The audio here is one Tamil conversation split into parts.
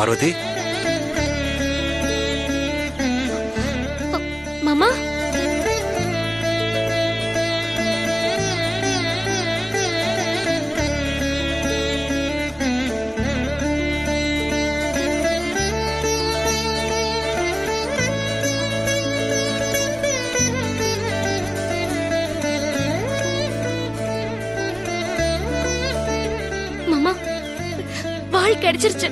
பார்வதி மாமா மாமா வாழ் கிடைச்சிருச்சு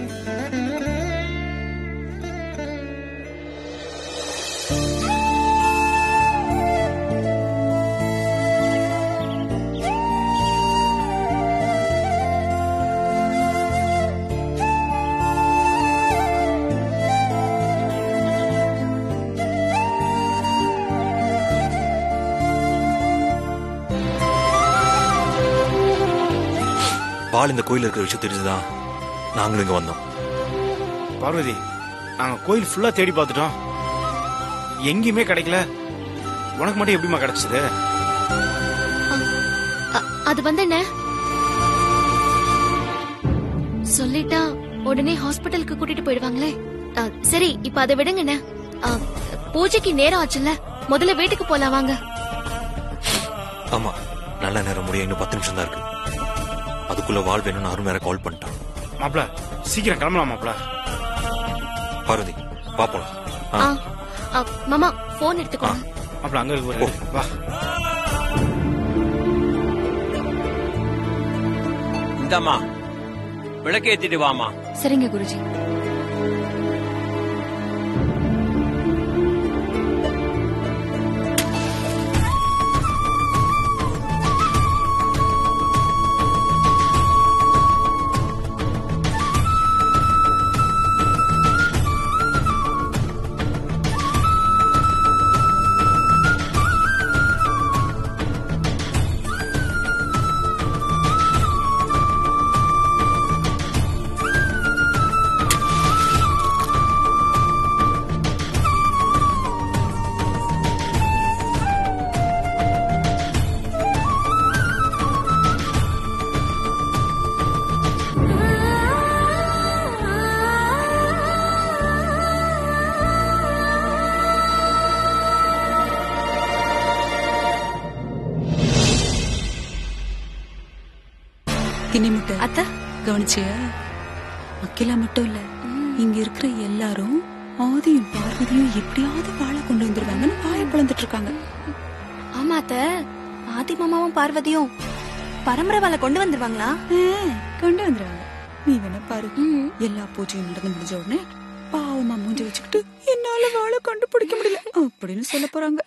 பால் இந்த கோயில் இருக்கிற விஷயம் தெரிஞ்சுதான் நாங்களும் இங்க வந்தோம் பார்வதி நாங்க கோயில் ஃபுல்லா தேடி பார்த்துட்டோம் எங்கேயுமே கிடைக்கல உனக்கு மட்டும் எப்படிமா கிடைச்சது அ- அது வந்து என்ன சொல்லிட்டா உடனே ஹாஸ்பிட்டலுக்கு கூட்டிட்டு போயிடுவாங்களே அ, சரி இப்ப அதை விடுங்கண்ணே அ, பூஜைக்கு நேரம் ஆச்சுல்ல முதல்ல வீட்டுக்கு போலாம் வாங்க ஆமா நல்ல நேரம் முடிய இன்னும் பத்து நிமிஷம் தான் இருக்கு அதுக்குள்ள வாழ் வேணும்னு அருண் வேற கால் பண்ணிட்டான் மாப்ள சீக்கிரம் கிளம்பலாம் மாப்ள பார்வதி பாப்போம் ஆ, அ, மாமா போன் எடுத்துக்கோங்க மாப்ள அங்க இருக்கு பாரு. வா இந்தாம்மா விளக்கேத்திட்டு வாமா சரிங்க குருஜி திணை முட்டை அத்த கவனிச்சியா அக்கிலா மட்டும் இல்ல இங்க இருக்கிற எல்லாரும் ஆதியும் பார்வதியும் எப்படியாவது வாழ கொண்டு வந்துருவாங்கன்னு வாய பிளந்துட்டு இருக்காங்க ஆமா அத்த ஆதி மாமாவும் பார்வதியும் பரம்பரை வாழை கொண்டு வந்துருவாங்களா ஆ, கொண்டு வந்துருவாங்க நீ வேணா பாரு எல்லா பூஜையும் நடந்து முடிஞ்ச உடனே பாவமா மூஞ்சி வச்சுக்கிட்டு என்னால வாழ கண்டுபிடிக்க முடியல அப்படின்னு சொல்ல போறாங்க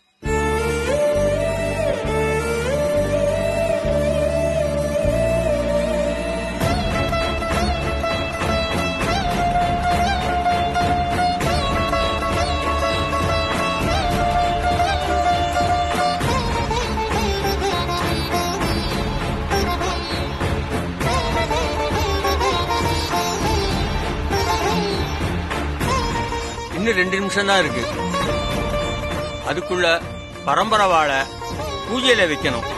இன்னும் ரெண்டு நிமிஷம் தான் இருக்கு அதுக்குள்ள பரம்பரை வாழை பூஜையில வைக்கணும்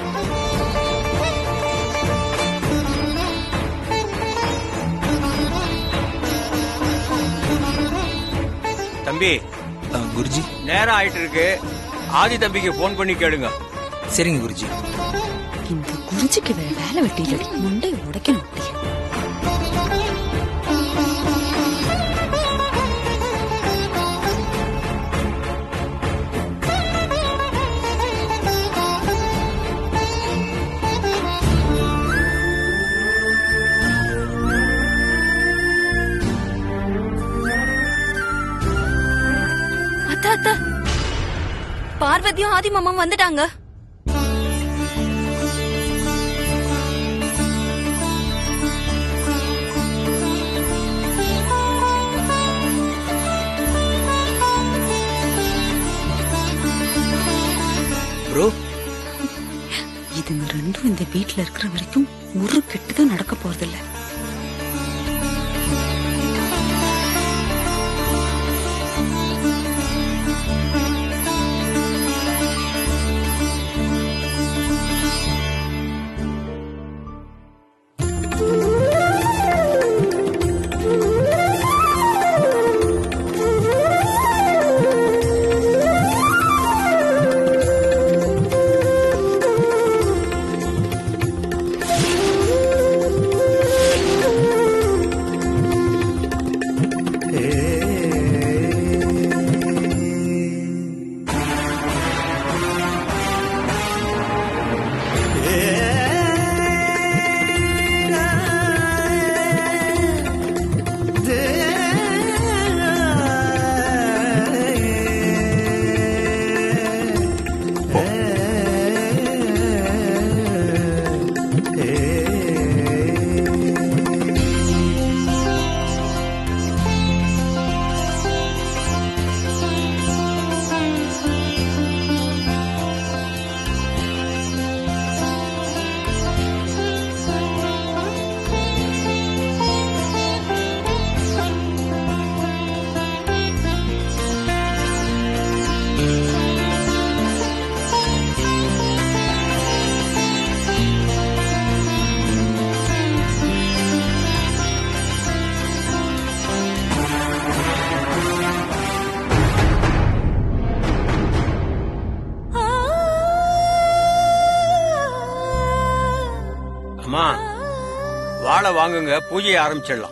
தம்பி குருஜி நேரம் ஆயிட்டு இருக்கு ஆதி தம்பிக்கு போன் பண்ணி கேளுங்க சரிங்க குருஜி இந்த குருஜிக்கு வேற வேலை வெட்டியிலடி மண்டை உடைக்கணும் அப்படியே அத்த அத்த பார்வதியும் ஆதி மாமாவும் வந்துட்டாங்க ப்ரோ இதுங்க ரெண்டும் இந்த வீட்ல இருக்கிற வரைக்கும் ஒரு கெட்டுதான் நடக்க போறதில்ல வாழை வாங்குங்க பூஜையை ஆரம்பிச்சிடலாம்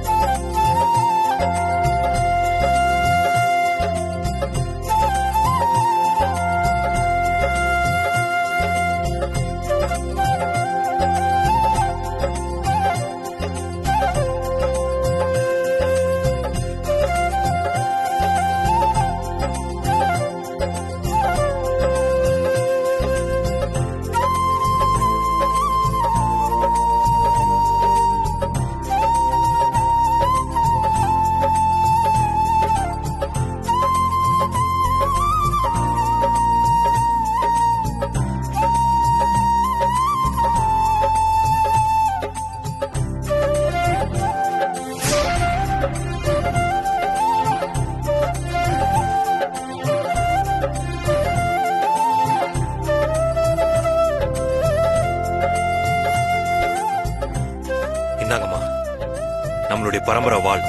இந்தாங்கம்மா நம்மளுடைய பரம்பரை வாழ்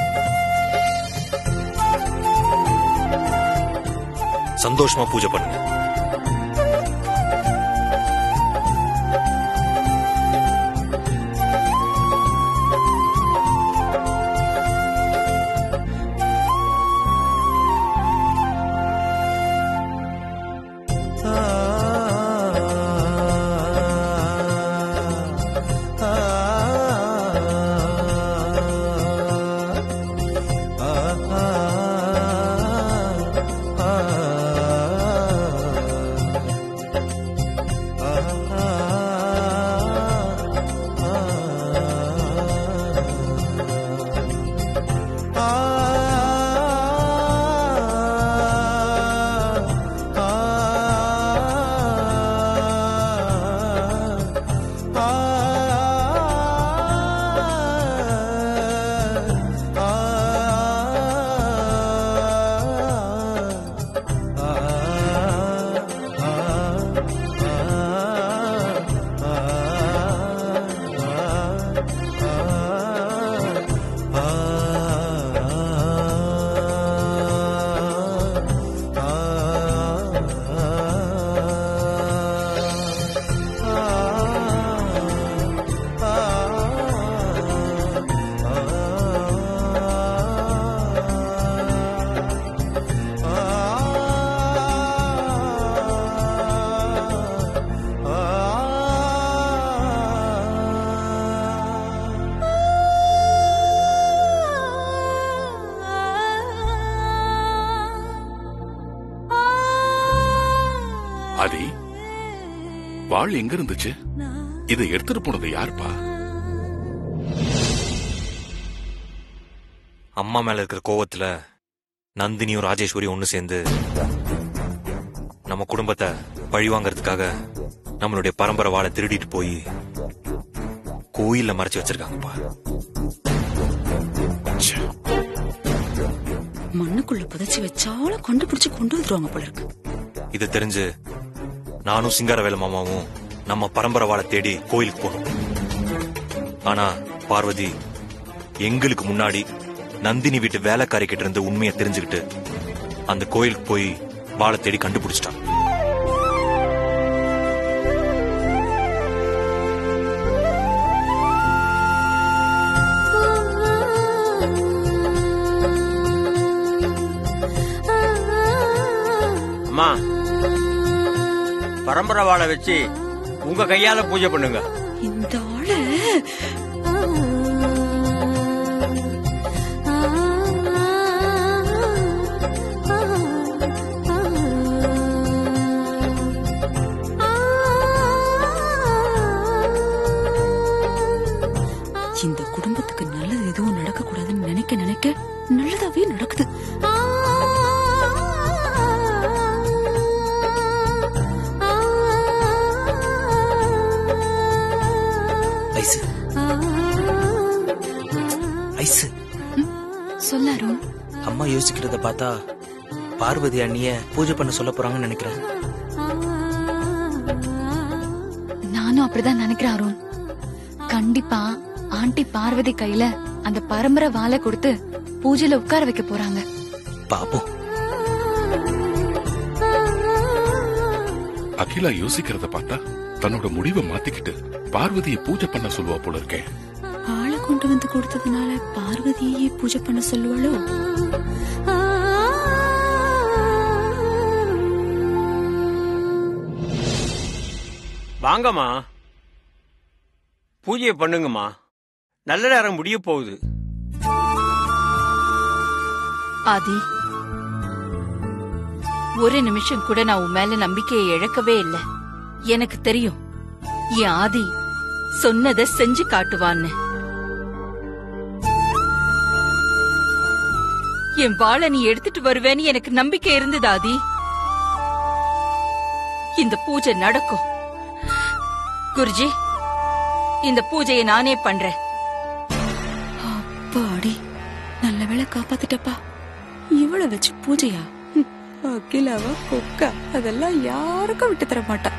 சந்தோஷமா பூஜை பண்ணுங்க ஆதி வாழ் எங்க இருந்துச்சு இதை எடுத்துட்டு போனது யாருப்பா அம்மா மேல இருக்கிற கோவத்துல நந்தினியும் ராஜேஸ்வரியும் ஒண்ணு சேர்ந்து நம்ம குடும்பத்தை பழி வாங்கறதுக்காக நம்மளுடைய பரம்பரை வாழை திருடிட்டு போய் கோயில்ல மறைச்சு வச்சிருக்காங்கப்பா ச்சே, மண்ணுக்குள்ள புதைச்சு வச்சாலும் கண்டுபிடிச்சு கொண்டு வந்துருவாங்க போல இருக்கு இது தெரிஞ்சு நானும் சிங்காரவேல மாமாவும் நம்ம பரம்பரை வாழை தேடி கோயிலுக்கு போனோம் ஆனா பார்வதி எங்களுக்கு முன்னாடி நந்தினி வீட்டு வேலைக்காரி கிட்ட இருந்து உண்மையை தெரிஞ்சுக்கிட்டு அந்த கோயிலுக்கு போய் வாழை தேடி கண்டுபிடிச்சிட்டான் அம்மா பரம்பரை வாழை வச்சு உங்க கையால பூஜை பண்ணுங்க இந்த ஆளு இந்த குடும்பத்துக்கு நல்லது எதுவும் நடக்க கூடாதுன்னு நினைக்க நினைக்க நல்லதாவே நடக்குது ஐசு ஐசு சொல்ல அருண் அம்மா யோசிக்கிறத பார்த்தா பார்வதி அண்ணிய பூஜை பண்ண சொல்ல போறாங்கன்னு நினைக்கிறேன் நானும் அப்படிதான் நினைக்கிறேன் அருண் கண்டிப்பா ஆண்டி பார்வதி கையில அந்த பரம்பரை வாழை கொடுத்து பூஜையில உட்கார வைக்க போறாங்க பாப்போம் அகிலா யோசிக்கிறத பார்த்தா தன்னோட முடிவை மாத்திக்கிட்டு பார்வதியை பூஜை பண்ண சொல்லுவா போல இருக்கேன் ஆளை கொண்டு வந்து கொடுத்ததுனால பார்வதியே பூஜை பண்ண சொல்லுவாளோ வாங்கம்மா பூஜையை பண்ணுங்கம்மா நல்ல நேரம் முடிய போகுது ஆதி ஒரு நிமிஷம் கூட நான் உன் மேல நம்பிக்கையை இழக்கவே இல்லை எனக்கு தெரியும் என் ஆதி சொன்னதை செஞ்சு காட்டுவான்னு என் வாளை நீ எடுத்துட்டு வருவேன்னு எனக்கு நம்பிக்கை இருந்தது ஆதி இந்த பூஜை நடக்கும் குருஜி இந்த பூஜையை நானே பண்றேன் அப்பாடி நல்ல வேளை காப்பாத்திட்டப்பா இவள வச்சு பூஜையா ஹம், அகிலாவா கொக்கா அதெல்லாம் யாருக்கும் விட்டு தர மாட்டா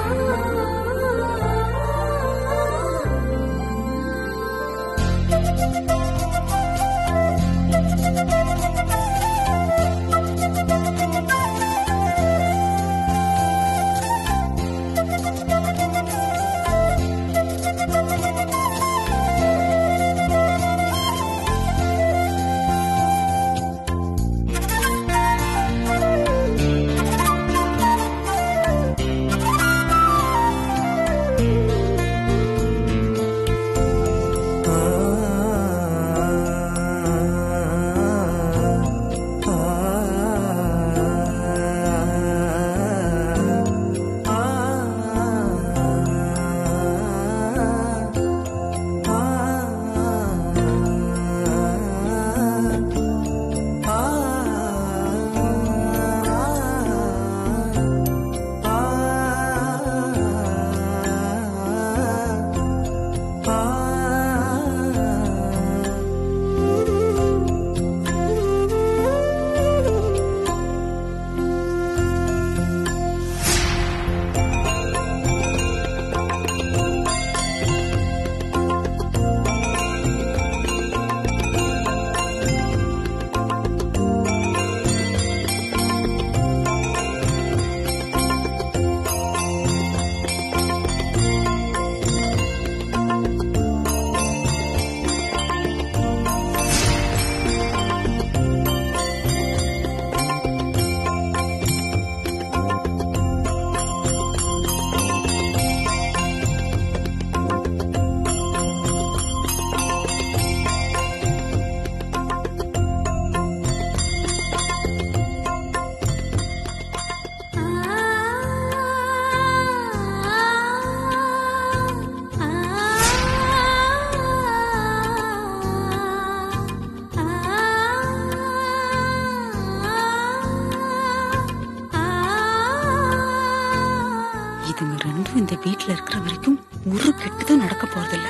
இதுங்க ரெண்டும் இந்த வீட்ல இருக்கிற வரைக்கும் ஒரு கெட்டுதான் நடக்க போறதில்ல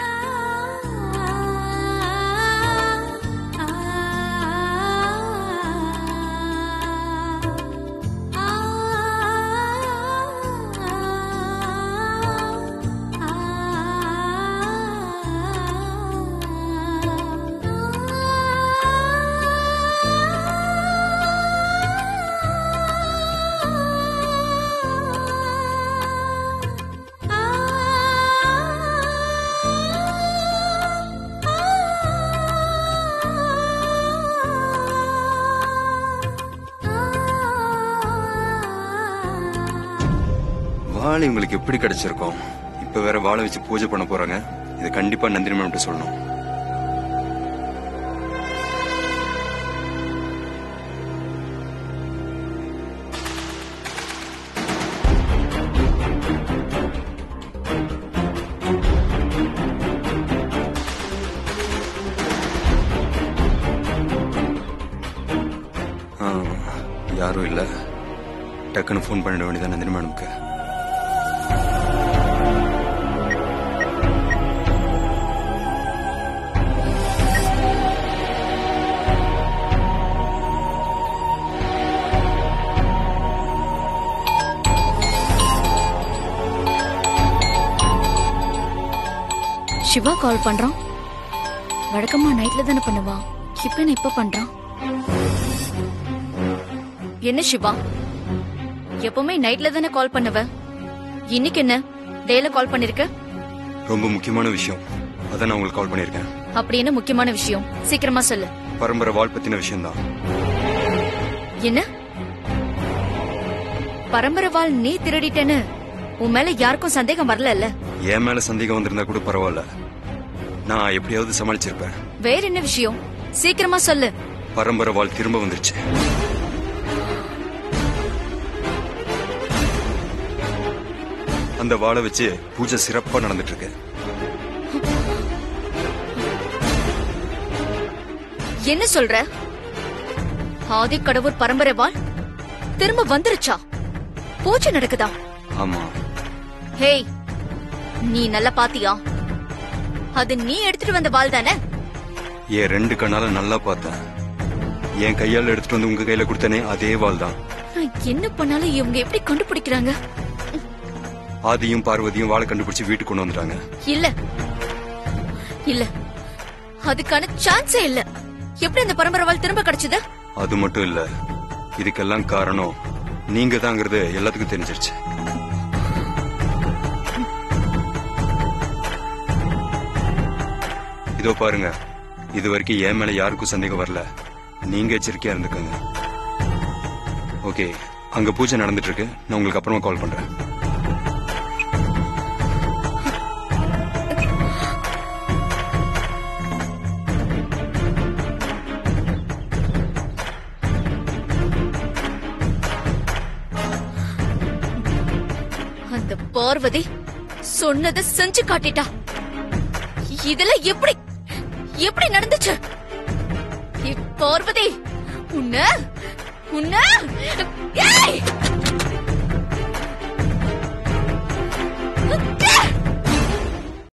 வாழை உங்களுக்கு எப்படி கிடைச்சிருக்கும் இப்ப வேற வாழை வச்சு பூஜை பண்ண போறாங்க இது கண்டிப்பா நந்தினி மேம் சொல்லணும் ஆ, யாரும் இல்ல டக்குன்னு ஃபோன் பண்ணிட வேண்டியதான் நந்தினி மேடம்க்கு சிவா கால் பண்றான் வழக்கமா நைட்ல தானே பண்ணுவா இப்ப என்ன இப்ப பண்றான் என்ன சிவா எப்பவுமே நைட்ல தானே கால் பண்ணுவ இன்னைக்கு என்ன டேல கால் பண்ணிருக்க ரொம்ப முக்கியமான விஷயம் அதான் நான் உங்களுக்கு கால் பண்ணியிருக்கேன் அப்படி என்ன முக்கியமான விஷயம் சீக்கிரமா சொல்லு பரம்பரை வாழ் பத்தின விஷயம்தான் என்ன பரம்பரை வாழ் நீ திருடிட்டேன்னு உன் மேல யாருக்கும் சந்தேகம் வரல என் மேல சந்தேகம் வந்திருந்தா கூட பரவாயில்ல நான் எப்படியாவது சமாளிச்சிருப்பேன் வேற என்ன விஷயம் சீக்கிரமா சொல்லு பரம்பரை வாழ் திரும்ப வந்துருச்சு அந்த வாளை வச்சு பூஜை சிறப்பா நடந்துட்டு இருக்கு என்ன சொல்ற ஆதி கடவுள் பரம்பரை வாழ் திரும்ப வந்துருச்சா பூஜை நடக்குதா ஆமா ஹேய் நீ நல்லா பாத்தியா அது நீ எடுத்துட்டு வந்த வாள் தானே என் ரெண்டு கண்ணால நல்லா பார்த்தேன் என் கையால எடுத்துட்டு வந்து உங்க கையில கொடுத்தனே அதே வாள் தான் நான் என்ன பண்ணாலும் இவங்க எப்படி கண்டுபிடிக்கிறாங்க ஆதியும் பார்வதியும் வாளை கண்டுபிடிச்சு வீட்டுக்கு கொண்டு வந்துட்டாங்க இல்ல இல்ல அதுக்கான சான்ஸே இல்ல எப்படி அந்த பரம்பரை வாழ் திரும்ப கிடைச்சது அது மட்டும் இல்ல இதுக்கெல்லாம் காரணம் நீங்க தாங்கிறது எல்லாத்துக்கும் தெரிஞ்சிருச்சு இதோ பாருங்க இது வரைக்கும் என் மேல யாருக்கும் சந்தேகம் வரல நீங்க எச்சரிக்கையா இருந்துக்கோங்க ஓகே அங்க பூஜை நடந்துட்டு இருக்கு நான் உங்களுக்கு அப்புறமா கால் பண்றேன் அந்த பார்வதி சொன்னதை செஞ்சு காட்டிட்டா இதெல்லாம் எப்படி எப்படி நடந்துச்சு ஏய், பார்வதி உன்ன உன்ன ஏய்